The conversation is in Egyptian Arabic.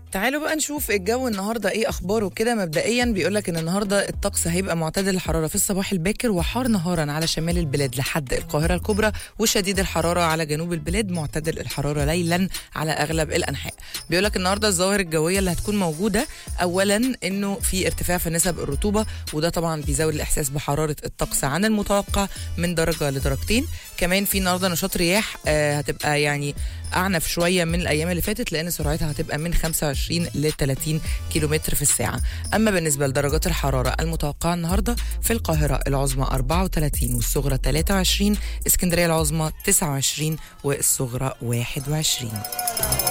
تعالوا بقى نشوف الجو النهارده ايه اخباره كده مبدئيا بيقول لك ان النهارده الطقس هيبقى معتدل الحراره في الصباح الباكر وحار نهارا على شمال البلاد لحد القاهره الكبرى وشديد الحراره على جنوب البلاد معتدل الحراره ليلا على اغلب الانحاء بيقول لك النهارده الظواهر الجويه اللي هتكون موجوده اولا انه في ارتفاع في نسب الرطوبه وده طبعا بيزود الاحساس بحراره الطقس عن المتوقع من درجه لدرجتين كمان في النهارده نشاط رياح آه هتبقى يعني اعنف شويه من الايام اللي فاتت لان سرعتها هتبقى من 25 ل 30 كيلومتر في الساعه اما بالنسبه لدرجات الحراره المتوقعه النهارده في القاهره العظمى 34 والصغرى 23 اسكندريه العظمى 29 والصغرى 21